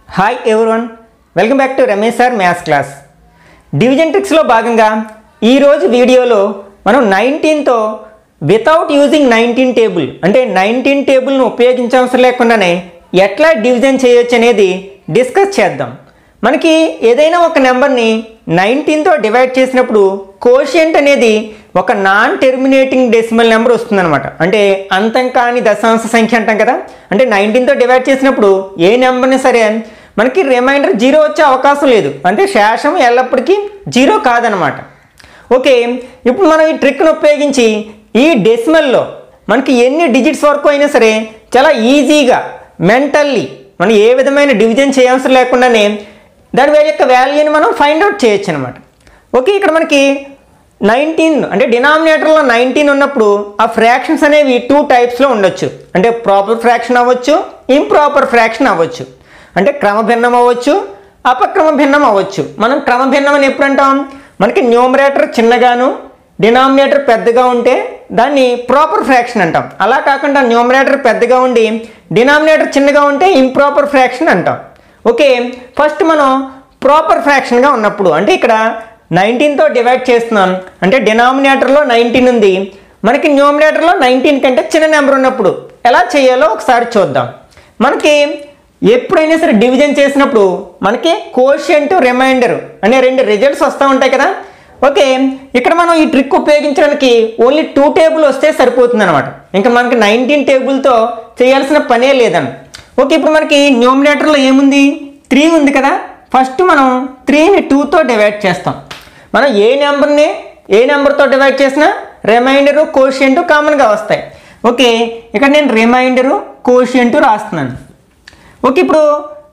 hi everyone welcome back to Ramesh sir maths class division ట్రిక్స్లో భాగంగా ఈరోజు వీడియోలో మనం నైన్టీన్తో వితౌట్ యూజింగ్ నైన్టీన్ టేబుల్ అంటే నైన్టీన్ టేబుల్ను ఉపయోగించవసరం లేకుండానే ఎట్లా డివిజన్ చేయొచ్చు అనేది డిస్కస్ చేద్దాం మనకి ఏదైనా ఒక నెంబర్ని నైన్టీన్తో డివైడ్ చేసినప్పుడు కోషియంట్ అనేది ఒక నాన్ టెర్మినేటింగ్ డెసిమల్ నెంబర్ వస్తుందన్నమాట అంటే అంతం కాని దశాంశ సంఖ్య అంటాం కదా అంటే నైన్టీన్తో డివైడ్ చేసినప్పుడు ఏ నెంబర్ని సరే మనకి రిమైండర్ జీరో వచ్చే అవకాశం లేదు అంటే శేషం ఎల్లప్పటికీ జీరో కాదనమాట ఓకే ఇప్పుడు మనం ఈ ట్రిక్ను ఉపయోగించి ఈ డెసిమల్లో మనకి ఎన్ని డిజిట్స్ వరకు అయినా సరే చాలా ఈజీగా మెంటల్లీ మనం ఏ విధమైన డివిజన్ చేయవసరం లేకుండానే దాని వేరే యొక్క వాల్యూని మనం ఫైండ్ అవుట్ చేయొచ్చు అనమాట ఓకే ఇక్కడ మనకి నైన్టీన్ అంటే డినామినేటర్లో నైన్టీన్ ఉన్నప్పుడు ఆ ఫ్రాక్షన్స్ అనేవి టూ టైప్స్లో ఉండొచ్చు అంటే ప్రాపర్ ఫ్రాక్షన్ అవ్వచ్చు ఇంప్రాపర్ ఫ్రాక్షన్ అవ్వచ్చు అంటే క్రమభిన్నం అవ్వచ్చు అపక్రమ భిన్నం అవ్వచ్చు మనం క్రమభిన్నం అని ఎప్పుడు అంటాం మనకి న్యూమరేటర్ చిన్నగాను డినామినేటర్ పెద్దగా ఉంటే దాన్ని ప్రాపర్ ఫ్రాక్షన్ అంటాం అలా కాకుండా న్యూమరేటర్ పెద్దగా ఉండి డినామినేటర్ చిన్నగా ఉంటే ఇంప్రాపర్ ఫ్రాక్షన్ అంటాం ఓకే ఫస్ట్ మనం ప్రాపర్ ఫ్రాక్షన్గా ఉన్నప్పుడు అంటే ఇక్కడ నైన్టీన్తో డివైడ్ చేస్తున్నాం అంటే డినామినేటర్లో నైన్టీన్ ఉంది మనకి న్యూమినేటర్లో నైన్టీన్ కంటే చిన్న నెంబర్ ఉన్నప్పుడు ఎలా చేయాలో ఒకసారి చూద్దాం మనకి ఎప్పుడైనా సరే డివిజన్ చేసినప్పుడు మనకి కోషియంట్ రిమైండర్ అనే రెండు రిజల్ట్స్ వస్తూ ఉంటాయి కదా ఓకే ఇక్కడ మనం ఈ ట్రిక్ ఉపయోగించడానికి ఓన్లీ టూ టేబుల్ వస్తే సరిపోతుంది అనమాట ఇంకా మనకి నైన్టీన్ టేబుల్తో చేయాల్సిన పనే లేదని ఓకే ఇప్పుడు మనకి న్యూమినేటర్లో ఏముంది త్రీ ఉంది కదా ఫస్ట్ మనం త్రీని టూతో డివైడ్ చేస్తాం మనం ఏ నెంబర్ని ఏ నెంబర్తో డివైడ్ చేసినా రిమైండరు కోషియంట్ కామన్గా వస్తాయి ఓకే ఇక్కడ నేను రిమైండరు కోషియంట్ రాస్తున్నాను ఓకే ఇప్పుడు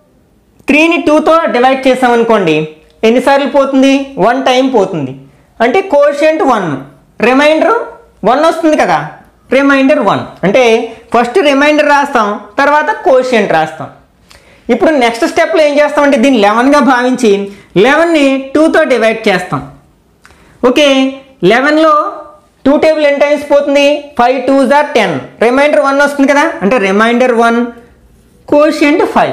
త్రీని టూతో డివైడ్ చేసామనుకోండి ఎన్నిసార్లు పోతుంది వన్ టైం పోతుంది అంటే కోషియంట్ వన్ రిమైండర్ వన్ వస్తుంది కదా రిమైండర్ వన్ అంటే ఫస్ట్ రిమైండర్ రాస్తాం తర్వాత కోషియంట్ రాస్తాం ఇప్పుడు నెక్స్ట్ స్టెప్లో ఏం చేస్తామంటే దీన్ని లెవెన్గా భావించి లెవెన్ని టూతో డివైడ్ చేస్తాం ఓకే లెవెన్లో టూ టేబుల్ ఎన్ని టైమ్స్ పోతుంది five two jar ten remainder one వస్తుంది కదా అంటే రిమైండర్ వన్ కోషియంట్ ఫైవ్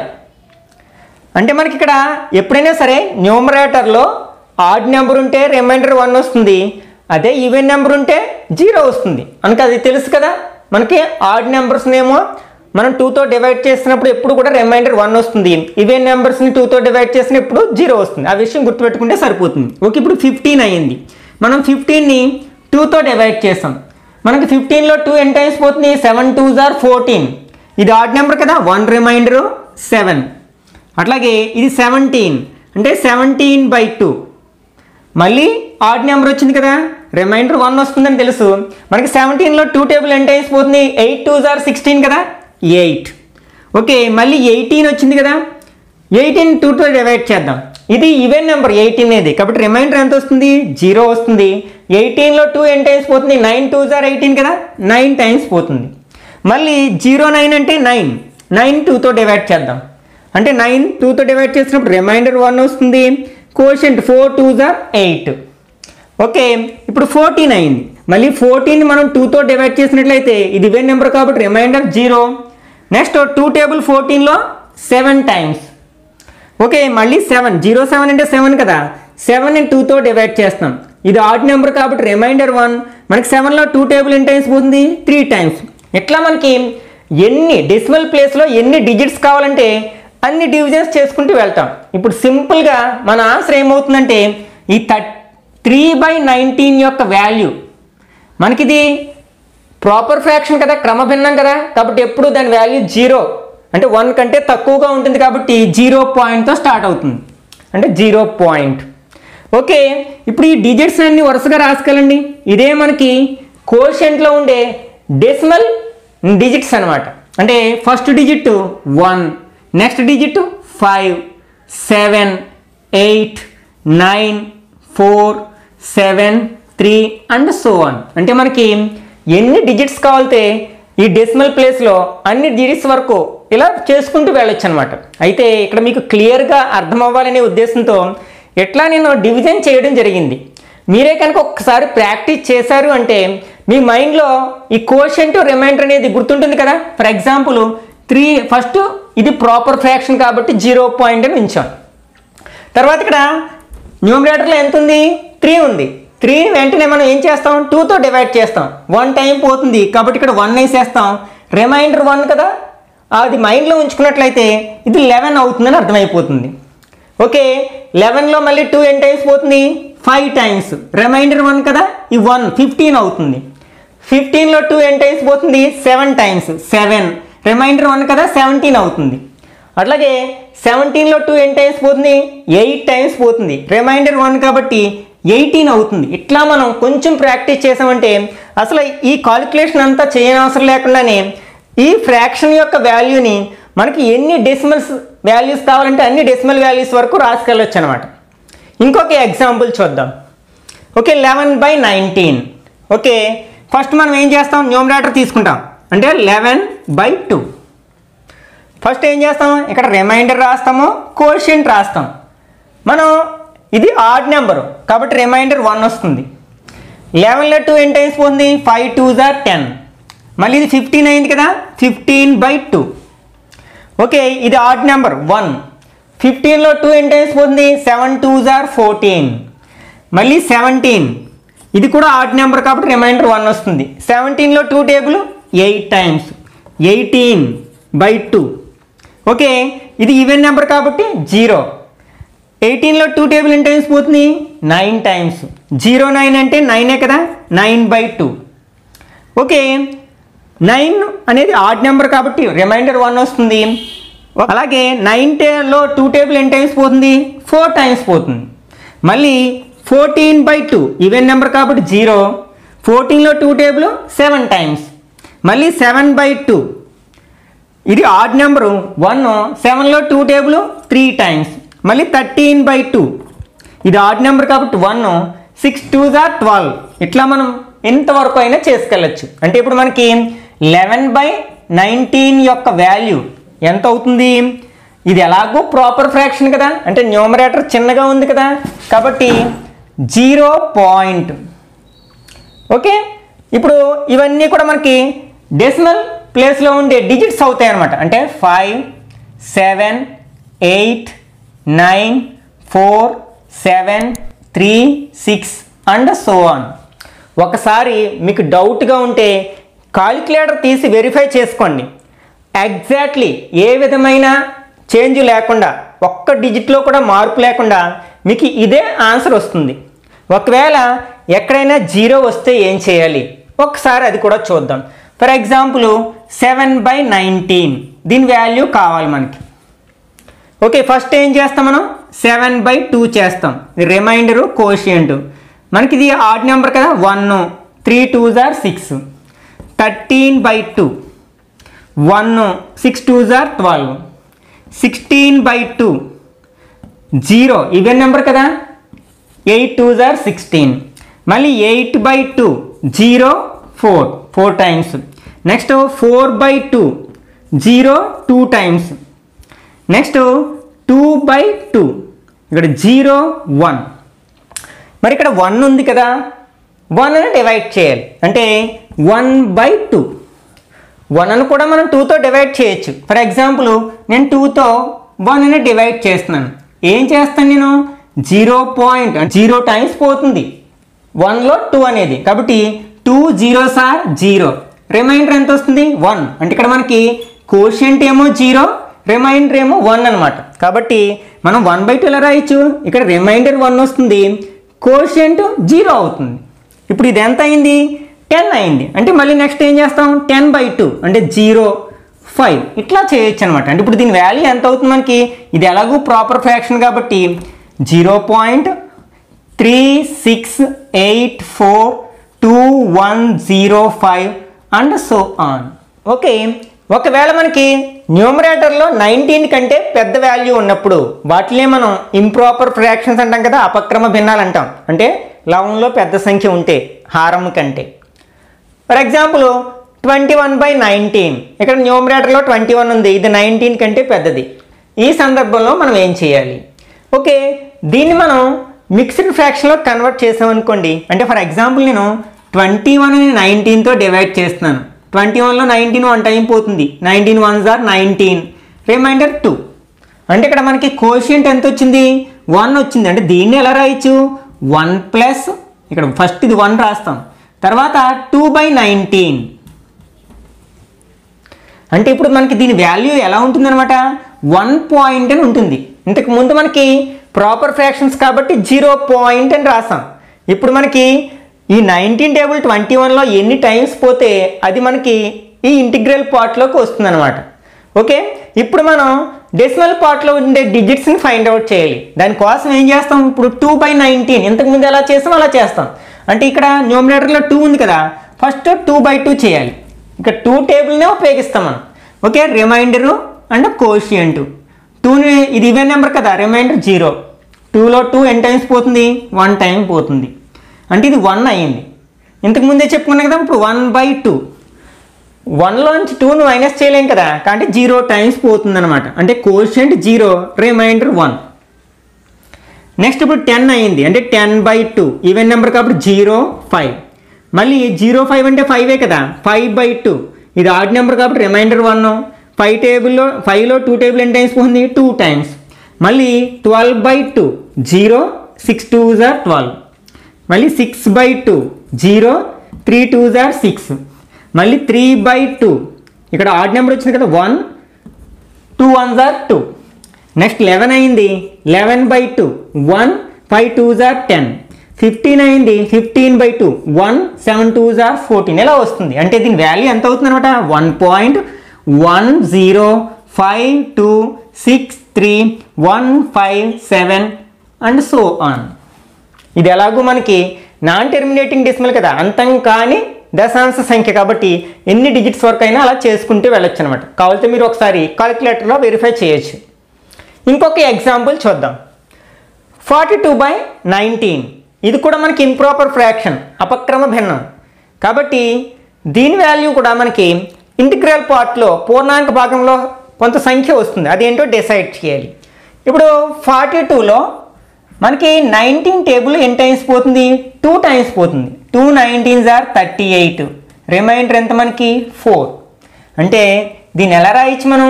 అంటే మనకి ఇక్కడ ఎప్పుడైనా సరే న్యూమరేటర్లో ఆడ్ నెంబర్ ఉంటే రిమైండర్ వన్ వస్తుంది అదే ఈవెన్ నెంబర్ ఉంటే జీరో వస్తుంది మనకి అది తెలుసు కదా మనకి ఆడ్ నెంబర్స్నేమో మనం టూతో డివైడ్ చేసినప్పుడు ఎప్పుడు కూడా రిమైండర్ వన్ వస్తుంది ఈవెన్ నెంబర్స్ని టూతో డివైడ్ చేసినప్పుడు జీరో వస్తుంది ఆ విషయం గుర్తుపెట్టుకుంటే సరిపోతుంది ఓకే ఇప్పుడు ఫిఫ్టీన్ అయ్యింది మనం ఫిఫ్టీన్ని టూతో డివైడ్ చేస్తాం మనకి ఫిఫ్టీన్లో టూ ఎన్ టైమ్స్ పోతుంది సెవెన్ టూ జార్ ఫోర్టీన్ ఇది ఆడ్ నెంబర్ కదా వన్ రిమైండరు సెవెన్ అట్లాగే ఇది సెవెంటీన్ అంటే సెవెంటీన్ బై టూ మళ్ళీ ఆడ్ నెంబర్ వచ్చింది కదా రిమైండర్ వన్ వస్తుందని తెలుసు మనకి సెవెంటీన్లో టూ టేబుల్ ఎంత అయిపోతుంది ఎయిట్ టూ జార్ సిక్స్టీన్ కదా ఎయిట్ ఓకే మళ్ళీ ఎయిటీన్ వచ్చింది కదా ఎయిటీన్ టూతో డివైడ్ చేద్దాం ఇది ఈవెన్ నెంబర్ ఎయిటీన్ అనేది కాబట్టి రిమైండర్ ఎంత వస్తుంది జీరో వస్తుంది ఎయిటీన్లో టూ ఎన్ టైమ్స్ పోతుంది నైన్ టూ జార్ ఎయిటీన్ కదా నైన్ టైమ్స్ పోతుంది మళ్ళీ జీరో నైన్ అంటే నైన్ నైన్ టూతో డివైడ్ చేద్దాం అంటే నైన్ టూతో డివైడ్ చేసినప్పుడు రిమైండర్ వన్ వస్తుంది quotient four twos are eight okay ఇప్పుడు ఫోర్టీన్ అయింది మళ్ళీ ఫోర్టీన్ మనం టూతో డివైడ్ చేసినట్లయితే ఇది ఇవే నెంబర్ కాబట్టి remainder zero next two table ఫోర్టీన్లో సెవెన్ టైమ్స్ ఓకే మళ్ళీ సెవెన్ జీరో సెవెన్ అంటే సెవెన్ కదా సెవెన్ అండ్ టూతో డివైడ్ చేస్తాం ఇది ఆడ్ నెంబర్ కాబట్టి రిమైండర్ వన్ మనకి సెవెన్లో టూ టేబుల్ ఎన్ని టైమ్స్ పోతుంది త్రీ టైమ్స్ ఇట్లా మనకి ఎన్ని డెసిమల్ ప్లేస్లో ఎన్ని డిజిట్స్ కావాలంటే అన్ని డివిజన్స్ చేసుకుంటూ వెళ్తాం ఇప్పుడు సింపుల్గా మన ఆన్సర్ ఏమవుతుందంటే ఈ థర్ట్ త్రీ బై నైన్టీన్ యొక్క వాల్యూ మనకిది ప్రాపర్ ఫ్రాక్షన్ కదా క్రమభిన్నం కదా కాబట్టి ఎప్పుడు దాని వాల్యూ జీరో అంటే వన్ కంటే తక్కువగా ఉంటుంది కాబట్టి జీరో పాయింట్తో స్టార్ట్ అవుతుంది అంటే జీరో పాయింట్ ఓకే ఇప్పుడు ఈ డిజిట్స్ అన్ని వరుసగా రాసుకెళ్ళండి ఇదే మనకి కోషెంట్లో ఉండే డెసిమల్ డిజిట్స్ అనమాట అంటే first digit one next digit five seven eight nine four seven three and so on అంటే మనకి ఎన్ని డిజిట్స్ కావాలితే ఈ డెసిమల్ ప్లేస్లో అన్ని డిజిట్స్ వరకు ఇలా చేసుకుంటూ వెళ్ళొచ్చు అనమాట అయితే ఇక్కడ మీకు క్లియర్గా అర్థం అవ్వాలనే ఉద్దేశంతో ఎట్లా నేను డివిజన్ చేయడం జరిగింది మీరే కనుక ఒక్కసారి ప్రాక్టీస్ చేశారు అంటే మీ మైండ్లో ఈ కోషంట్ రిమైండర్ అనేది గుర్తుంటుంది కదా ఫర్ ఎగ్జాంపుల్ త్రీ ఫస్ట్ ఇది ప్రాపర్ ఫ్రాక్షన్ కాబట్టి జీరో పాయింట్ అని ఉంచాం తర్వాత ఇక్కడ న్యూమరేటర్లో ఎంత ఉంది త్రీ ఉంది త్రీ వెంటనే మనం ఏం చేస్తాం టూతో డివైడ్ చేస్తాం వన్ టైం పోతుంది కాబట్టి ఇక్కడ వన్ వేసేస్తాం రిమైండర్ వన్ కదా అది మైండ్లో ఉంచుకున్నట్లయితే ఇది లెవెన్ అవుతుందని అర్థమైపోతుంది ఓకే లెవెన్లో మళ్ళీ టూ ఎన్ టైమ్స్ పోతుంది ఫైవ్ టైమ్స్ రిమైండర్ వన్ కదా ఈ వన్ ఫిఫ్టీన్ అవుతుంది ఫిఫ్టీన్లో టూ ఎన్ టైమ్స్ పోతుంది seven times seven remainder one కదా సెవెంటీన్ అవుతుంది అట్లాగే సెవెంటీన్లో టూ ఎన్ టైమ్స్ పోతుంది ఎయిట్ టైమ్స్ పోతుంది రిమైండర్ వన్ కాబట్టి ఎయిటీన్ అవుతుంది ఇట్లా మనం కొంచెం ప్రాక్టీస్ చేసామంటే అసలు ఈ కాలిక్యులేషన్ అంతా చేయనవసరం లేకుండానే ఈ ఫ్రాక్షన్ యొక్క వాల్యూని మనకి ఎన్ని డెసిమల్స్ వాల్యూస్ కావాలంటే అన్ని డెసిమల్ వాల్యూస్ వరకు రాసుకెళ్ళొచ్చు అనమాట ఇంకొక ఎగ్జాంపుల్ చూద్దాం okay eleven by nineteen okay first మనం ఏం చేస్తాం న్యూమరేటర్ తీసుకుంటాం అంటే లెవెన్ బై టూ ఫస్ట్ ఏం చేస్తాం ఇక్కడ రిమైండర్ రాస్తాము కోషియంట్ రాస్తాం మనం ఇది ఆడ్ నెంబర్ కాబట్టి రిమైండర్ వన్ వస్తుంది లెవెన్లో టూ ఎన్ టైమ్స్ పోతుంది ఫైవ్ టూ జార్ టెన్ మళ్ళీ ఇది ఫిఫ్టీన్ అయింది కదా ఫిఫ్టీన్ బై టూ ఓకే ఇది ఆడ్ నెంబర్ వన్ ఫిఫ్టీన్లో టూ ఎన్ టైమ్స్ పోతుంది సెవెన్ టూ జార్ ఫోర్టీన్ మళ్ళీ సెవెంటీన్ ఇది కూడా ఆడ్ నెంబర్ కాబట్టి రిమైండర్ వన్ వస్తుంది సెవెంటీన్లో two table eight times eighteen by two okay ఇది ఈవెన్ నెంబర్ కాబట్టి జీరో ఎయిటీన్లో టూ టేబుల్ ఎన్ని టైమ్స్ పోతుంది నైన్ టైమ్స్ జీరో నైన్ అంటే నైనే కదా nine by two okay nine అనేది ఆడ్ నెంబర్ కాబట్టి రిమైండర్ వన్ వస్తుంది అలాగే నైన్ టేలో టూ టేబుల్ ఎన్ని టైమ్స్ పోతుంది ఫోర్ టైమ్స్ పోతుంది మళ్ళీ fourteen by two even number కాబట్టి జీరో ఫోర్టీన్లో టూ టేబుల్ సెవెన్ టైమ్స్ మళ్ళీ సెవెన్ బై టూ ఇది ఆడ్ నెంబరు వన్ సెవెన్లో టూ టేబుల్ త్రీ టైమ్స్ మళ్ళీ థర్టీన్ బై టూ ఇది ఆడ్ నెంబర్ కాబట్టి one six two jar twelve ఇట్లా మనం ఎంతవరకు అయినా చేసుకెళ్ళచ్చు అంటే ఇప్పుడు మనకి లెవెన్ బై నైన్టీన్ యొక్క వాల్యూ ఎంత అవుతుంది ఇది ఎలాగో ప్రాపర్ ఫ్రాక్షన్ కదా అంటే న్యూమరేటర్ చిన్నగా ఉంది కదా కాబట్టి జీరో పాయింట్ ఓకే ఇప్పుడు ఇవన్నీ కూడా మనకి డెసిమల్ ప్లేస్లో ఉండే డిజిట్స్ అవుతాయి అనమాట అంటే five seven eight nine four seven three six and so on ఒకసారి మీకు డౌట్గా ఉంటే కాలిక్యులేటర్ తీసి వెరిఫై చేసుకోండి ఎగ్జాక్ట్లీ ఏ విధమైన చేంజ్ లేకుండా ఒక్క డిజిట్లో కూడా మార్పు లేకుండా మీకు ఇదే ఆన్సర్ వస్తుంది ఒకవేళ ఎక్కడైనా జీరో వస్తే ఏం చేయాలి ఒకసారి అది కూడా చూద్దాం for example seven by nineteen దీని వాల్యూ కావాలి మనకి ఓకే ఫస్ట్ ఏం చేస్తాం మనం సెవెన్ బై టూ చేస్తాం రిమైండరు కోషియంట్ మనకి ఇది ఆడ్ నెంబర్ కదా one three two jar six thirteen by two one six two jar twelve sixteen by two zero even number కదా ఎయిట్ టూ జార్ సిక్స్టీన్ మళ్ళీ eight by two zero four four times next four by two zero two times next two by two ఇక్కడ zero one మరి ఇక్కడ one ఉంది కదా one అని divide చేయాలి అంటే వన్ బై టూ వన్ అని కూడా మనం టూతో డివైడ్ చేయొచ్చు ఫర్ ఎగ్జాంపుల్ నేను టూతో వన్ అని డివైడ్ చేస్తున్నాను ఏం చేస్తాను నేను జీరో పాయింట్ జీరో టైమ్స్ పోతుంది వన్లో టూ అనేది కాబట్టి two zero sir zero remainder ఎంత వస్తుంది వన్ అంటే ఇక్కడ మనకి కోషియంట్ ఏమో జీరో రిమైండర్ ఏమో వన్ అనమాట కాబట్టి మనం వన్ బై టూ ఎలా రాయొచ్చు ఇక్కడ రిమైండర్ వన్ వస్తుంది కోషియంట్ జీరో అవుతుంది ఇప్పుడు ఇది ఎంత అయింది టెన్ అయింది అంటే మళ్ళీ నెక్స్ట్ ఏం చేస్తాం టెన్ బై టూ అంటే జీరో ఫైవ్ ఇట్లా చేయొచ్చు అనమాట అంటే ఇప్పుడు దీని వాల్యూ ఎంత అవుతుంది మనకి ఇది ఎలాగూ ప్రాపర్ ఫ్రాక్షన్ కాబట్టి zero point three six eight four two one zero five and so on okay ఒకవేళ మనకి న్యూమరేటర్లో నైన్టీన్ కంటే పెద్ద వాల్యూ ఉన్నప్పుడు వాటినే మనం ఇంప్రాపర్ ఫ్రాక్షన్స్ అంటాం కదా అపక్రమ భిన్నాలు అంటాం అంటే లవంలో పెద్ద సంఖ్య ఉంటే హారం కంటే for example twenty one by nineteen ఇక్కడ న్యూమరేటర్లో ట్వంటీ వన్ ఉంది ఇది నైన్టీన్ కంటే పెద్దది ఈ సందర్భంలో మనం ఏం చేయాలి ఓకే దీన్ని మనం మిక్స్డ్ ఫ్రాక్షన్లో కన్వర్ట్ చేసామనుకోండి అంటే ఫర్ ఎగ్జాంపుల్ నేను ట్వంటీ వన్ నైన్టీన్తో డివైడ్ చేస్తున్నాను ట్వంటీ వన్లో నైన్టీన్ వన్ టైం పోతుంది nineteen ones are nineteen remainder two అంటే ఇక్కడ మనకి కోషియంట్ ఎంత వచ్చింది వన్ వచ్చింది అంటే దీన్ని ఎలా రాయొచ్చు వన్ ప్లస్ ఇక్కడ ఫస్ట్ ఇది వన్ రాస్తాం తర్వాత టూ బై నైన్టీన్ అంటే ఇప్పుడు మనకి దీని వాల్యూ ఎలా ఉంటుంది అనమాట వన్ పాయింట్ అని ఉంటుంది ఇంతకు ముందు మనకి ప్రాపర్ ఫ్రాక్షన్స్ కాబట్టి జీరో పాయింట్ అని రాసాం ఇప్పుడు మనకి ఈ నైన్టీన్ టేబుల్ ట్వంటీ వన్లో ఎన్ని టైమ్స్ పోతే అది మనకి ఈ ఇంటిగ్రల్ పార్ట్లోకి వస్తుంది అనమాట ఓకే ఇప్పుడు మనం డెసిమల్ పార్ట్లో ఉండే డిజిట్స్ని ఫైండ్ అవుట్ చేయాలి దానికోసం ఏం చేస్తాం ఇప్పుడు టూ బై నైన్టీన్ ఇంతకుముందు ఎలా చేస్తాం అలా చేస్తాం అంటే ఇక్కడ న్యూమినేటర్లో టూ ఉంది కదా ఫస్ట్ టూ బై టూ చేయాలి ఇక్కడ టూ టేబుల్నే ఉపయోగిస్తాం మనం ఓకే రిమైండరు అండ్ కోషియంట్ టూని ఇది ఈవెన్ నెంబర్ కదా రిమైండర్ జీరో టూలో టూ ఎన్ టైమ్స్ పోతుంది వన్ టైం పోతుంది అంటే ఇది వన్ అయ్యింది ఇంతకు ముందే చెప్పుకున్నాం కదా ఇప్పుడు వన్ బై టూ వన్లో నుంచి టూను మైనస్ చేయలేం కదా కాబట్టి జీరో టైమ్స్ పోతుంది అనమాట అంటే quotient zero remainder one next ఇప్పుడు టెన్ అయింది అంటే ten by two even number కాబట్టి జీరో ఫైవ్ మళ్ళీ జీరో ఫైవ్ అంటే ఫైవే కదా ఫైవ్ బై టూ ఇది ఆడ్ నెంబర్ కాబట్టి రిమైండర్ వన్ ఫైవ్ టేబుల్లో ఫైవ్లో టూ టేబుల్ ఎన్ని టైమ్స్ పోతుంది టూ టైమ్స్ మళ్ళీ twelve by two zero six two jar twelve మళ్ళీ six by two zero three two jar six మళ్ళీ త్రీ బై టూ ఇక్కడ ఆడ్ నెంబర్ వచ్చింది కదా one two ones are two next eleven అయింది eleven by two one five two jar ten fifteen అయింది fifteen by two one seven twos are fourteen ఇలా వస్తుంది అంటే దీని వాల్యూ ఎంత అవుతుంది అనమాట one point one zero five two six three one five seven and so on ఇది ఎలాగో మనకి నాన్ టెర్మినేటింగ్ డెసిమల్ కదా అంతం కాని దశాంశ సంఖ్య కాబట్టి ఎన్ని డిజిట్స్ వరకు అయినా అలా చేసుకుంటూ వెళ్ళొచ్చు అనమాట కావాలంటే మీరు ఒకసారి కాలిక్యులేటర్లో వెరిఫై చేయొచ్చు ఇంకొక ఎగ్జాంపుల్ చూద్దాం ఫార్టీ టూ బై నైన్టీన్ ఇది కూడా మనకి ఇంప్రాపర్ ఫ్రాక్షన్ అపక్రమ భిన్నం కాబట్టి దీని వాల్యూ కూడా మనకి ఇంటిగ్రల్ పార్ట్లో పూర్ణాంక భాగంలో కొంత సంఖ్య వస్తుంది అదేంటో డిసైడ్ చేయాలి ఇప్పుడు ఫార్టీ టూలో మనకి నైన్టీన్ టేబుల్ ఎన్ని టైమ్స్ పోతుంది టూ టైమ్స్ పోతుంది two nineteens are thirty eight remainder ఎంత మనకి ఫోర్ అంటే దీన్ని ఎలా రాయొచ్చు మనం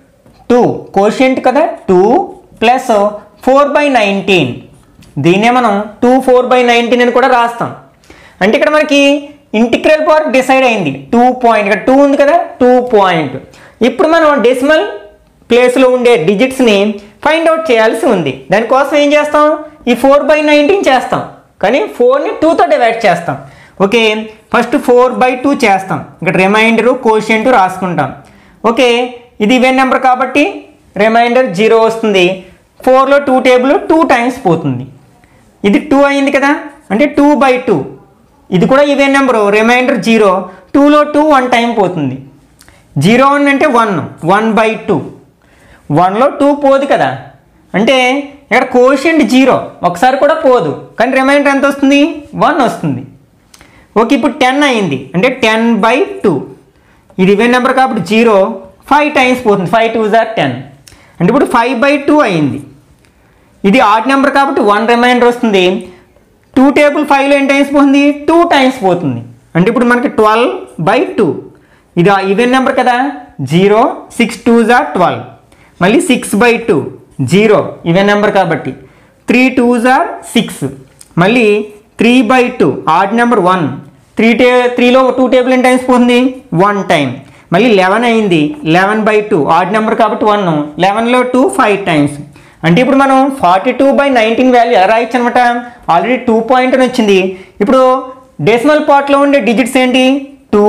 టూ కోషియంట్ కదా two plus four by nineteen దీన్నే మనం టూ ఫోర్ బై నైన్టీన్ అని కూడా రాస్తాం అంటే ఇక్కడ మనకి ఇంటిగ్రల్ పవర్ డిసైడ్ అయింది టూ పాయింట్ ఇక్కడ టూ ఉంది కదా టూ పాయింట్ ఇప్పుడు మనం డెసిమల్ ప్లేస్లో ఉండే డిజిట్స్ని ఫైండ్ అవుట్ చేయాల్సి ఉంది దానికోసం ఏం చేస్తాం ఈ ఫోర్ బై నైన్టీన్ చేస్తాం కానీ ఫోర్ని టూతో డివైడ్ చేస్తాం okay first four by two చేస్తాం ఇక్కడ రిమైండరు కోషియంట్ రాసుకుంటాం ఓకే ఇది ఈవెన్ నెంబర్ కాబట్టి రిమైండర్ జీరో వస్తుంది ఫోర్లో టూ టేబుల్ టూ టైమ్స్ పోతుంది ఇది టూ అయింది కదా అంటే టూ బై టూ ఇది కూడా ఈవెన్ నెంబరు రిమైండర్ జీరో టూలో టూ వన్ టైం పోతుంది జీరో వన్ అంటే వన్ వన్ బై టూ వన్లో టూ పోదు కదా అంటే ఇక్కడ కోషియంట్ జీరో ఒకసారి కూడా పోదు కానీ రిమైండర్ ఎంత వస్తుంది వన్ వస్తుంది ఓకే ఇప్పుడు టెన్ అయింది అంటే టెన్ బై టూ ఇది ఈవెన్ నెంబర్ కాబట్టి జీరో ఫైవ్ టైమ్స్ పోతుంది ఫైవ్ టూ జార్ టెన్ అంటే ఇప్పుడు ఫైవ్ బై టూ అయింది ఇది ఆడ్ నెంబర్ కాబట్టి వన్ రిమైండర్ వస్తుంది టూ టేబుల్ ఫైవ్లో ఎన్ని టైమ్స్ పోతుంది టూ టైమ్స్ పోతుంది అంటే ఇప్పుడు మనకి ట్వెల్వ్ బై టూ ఇది ఈవెన్ నెంబర్ కదా zero six two jar twelve మళ్ళీ six by two zero even number కాబట్టి త్రీ టూ జార్ సిక్స్ మళ్ళీ three by two odd number one three టే త్రీలో టూ టేబుల్ ఎన్ని టైమ్స్ పోతుంది వన్ టైం మళ్ళీ లెవెన్ అయింది eleven by two odd number కాబట్టి వన్ లెవెన్లో టూ ఫైవ్ టైమ్స్ అంటే ఇప్పుడు మనం forty two by nineteen value ఎలా రాయొచ్చు అనమాట ఆల్రెడీ టూ పాయింట్ అని వచ్చింది ఇప్పుడు డెసిమల్ పార్ట్లో ఉండే డిజిట్స్ ఏంటి two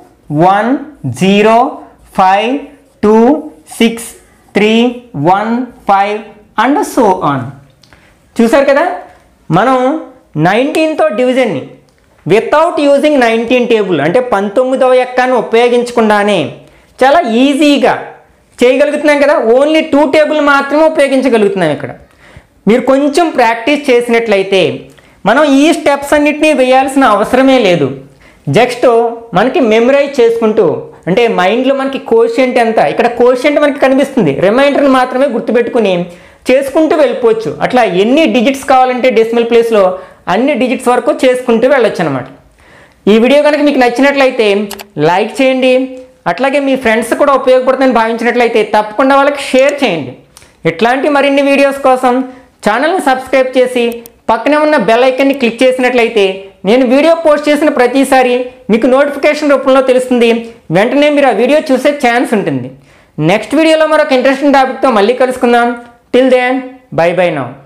one zero five two six three one five and so on చూసారు కదా మనం నైన్టీన్తో డివిజన్ని వితౌట్ యూజింగ్ నైన్టీన్ టేబుల్ అంటే పంతొమ్మిదవ ఎక్కాన్ని ఉపయోగించకుండానే చాలా ఈజీగా చేయగలుగుతున్నాం కదా ఓన్లీ టూ టేబుల్ మాత్రమే ఉపయోగించగలుగుతున్నాం ఇక్కడ మీరు కొంచెం ప్రాక్టీస్ చేసినట్లయితే మనం ఈ స్టెప్స్ అన్నిటినీ వేయాల్సిన అవసరమే లేదు జస్ట్ మనకి మెమరైజ్ చేసుకుంటూ అంటే మైండ్లో మనకి కోషియంట్ ఎంత ఇక్కడ కోషియంట్ మనకి కనిపిస్తుంది రిమైండర్ని మాత్రమే గుర్తుపెట్టుకుని చేసుకుంటూ వెళ్ళిపోవచ్చు అట్లా ఎన్ని డిజిట్స్ కావాలంటే డెసిమల్ ప్లేస్లో అన్ని డిజిట్స్ వరకు చేసుకుంటూ వెళ్ళొచ్చు అనమాట ఈ వీడియో కనుక మీకు నచ్చినట్లయితే లైక్ చేయండి అట్లాగే మీ ఫ్రెండ్స్ కూడా ఉపయోగపడుతుందని భావించినట్లయితే తప్పకుండా వాళ్ళకి షేర్ చేయండి ఇట్లాంటి మరిన్ని వీడియోస్ కోసం ఛానల్ని సబ్స్క్రైబ్ చేసి పక్కనే ఉన్న బెల్ ఐకన్ని క్లిక్ చేసినట్లయితే నేను వీడియో పోస్ట్ చేసిన ప్రతిసారి మీకు నోటిఫికేషన్ రూపంలో తెలుస్తుంది వెంటనే మీరు ఆ వీడియో చూసే ఛాన్స్ ఉంటుంది నెక్స్ట్ వీడియోలో మరొక ఇంట్రెస్టింగ్ టాపిక్తో మళ్ళీ కలుసుకుందాం till then bye bye now